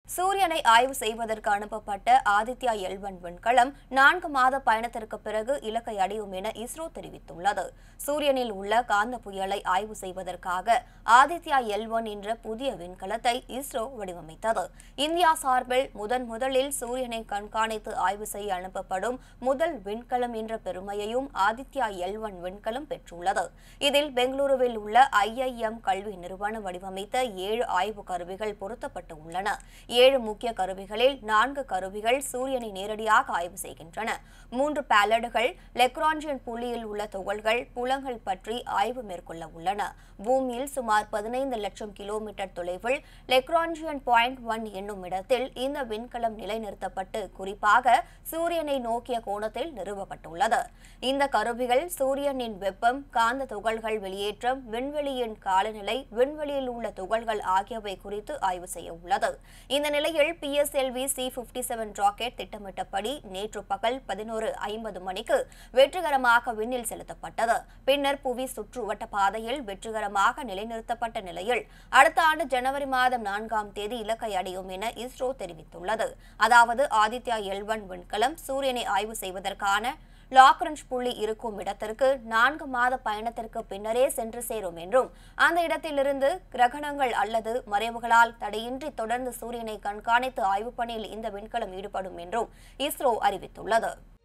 சூரியனை ஆய்வு செய்வதற்கு அனுப்பப்பட்ட ஆதித்யா எல்வன் விண்கலம் நான்கு மாத பயணத்திற்கு பிறகு இலக்கை அடையும் என இஸ்ரோ தெரிவித்துள்ளது சூரியனில் உள்ள காந்த புயலை ஆய்வு செய்வதற்காக ஆதித்யா எல்வன் என்ற புதிய விண்கலத்தை இஸ்ரோ வடிவமைத்தது இந்தியா சார்பில் முதன் முதலில் சூரியனை கண்காணித்து ஆய்வு செய்ய அனுப்பப்படும் முதல் விண்கலம் என்ற பெருமையையும் ஆதித்யா எல்வன் விண்கலம் பெற்றுள்ளது இதில் பெங்களூருவில் உள்ள ஐஐஎம் கல்வி நிறுவனம் வடிவமைத்த ஏழு ஆய்வு கருவிகள் பொருத்தப்பட்டு உள்ளன ஏழு முக்கிய கருவிகளில் நான்கு கருவிகள் சூரியனை நேரடியாக ஆய்வு செய்கின்றன மூன்று பேலடுகள் லெக்ரான்ஜியன் புள்ளியில் உள்ள துகள்கள் புலங்கள் பற்றி ஆய்வு மேற்கொள்ள உள்ளன பூமியில் சுமார் பதினைந்து லட்சம் கிலோமீட்டர் தொலைவில் லெக்ரான்ஜியன் பாயிண்ட் ஒன் என்னும் இடத்தில் இந்த விண்கலம் நிலைநிறுத்தப்பட்டு குறிப்பாக சூரியனை நோக்கிய கோணத்தில் நிறுவப்பட்டுள்ளது இந்த கருவிகள் சூரியனின் வெப்பம் காந்த துகள்கள் வெளியேற்றம் விண்வெளியின் காலநிலை விண்வெளியில் உள்ள துகள்கள் ஆகியவை குறித்து ஆய்வு செய்ய உள்ளது இந்த நிலையில் PSLV C fifty seven rocket திட்டமிட்டபடி நேற்று பகல் பதினோரு ஐம்பது மணிக்கு வெற்றிகரமாக விண்ணில் செலுத்தப்பட்டது பின்னர் புவி சுற்றுவட்ட பாதையில் வெற்றிகரமாக நிலைநிறுத்தப்பட்ட நிலையில் அடுத்த ஆண்டு ஜனவரி மாதம் நான்காம் தேதி இலக்கை அடையும் என இஸ்ரோ தெரிவித்துள்ளது அதாவது ஆதித்யா எல்வன் விண்கலம் சூரியனை ஆய்வு செய்வதற்கான லாக்ரன்ச் புள்ளி இருக்கும் இடத்திற்கு நான்கு மாத பயணத்திற்கு பின்னரே சென்று சேரும் என்றும் அந்த இடத்திலிருந்து கிரகணங்கள் அல்லது மறைவுகளால் தடையின்றி தொடர்ந்து சூரியனை கண்காணித்து ஆய்வுப் பணியில் இந்த விண்கலம் ஈடுபடும் என்றும் இஸ்ரோ அறிவித்துள்ளது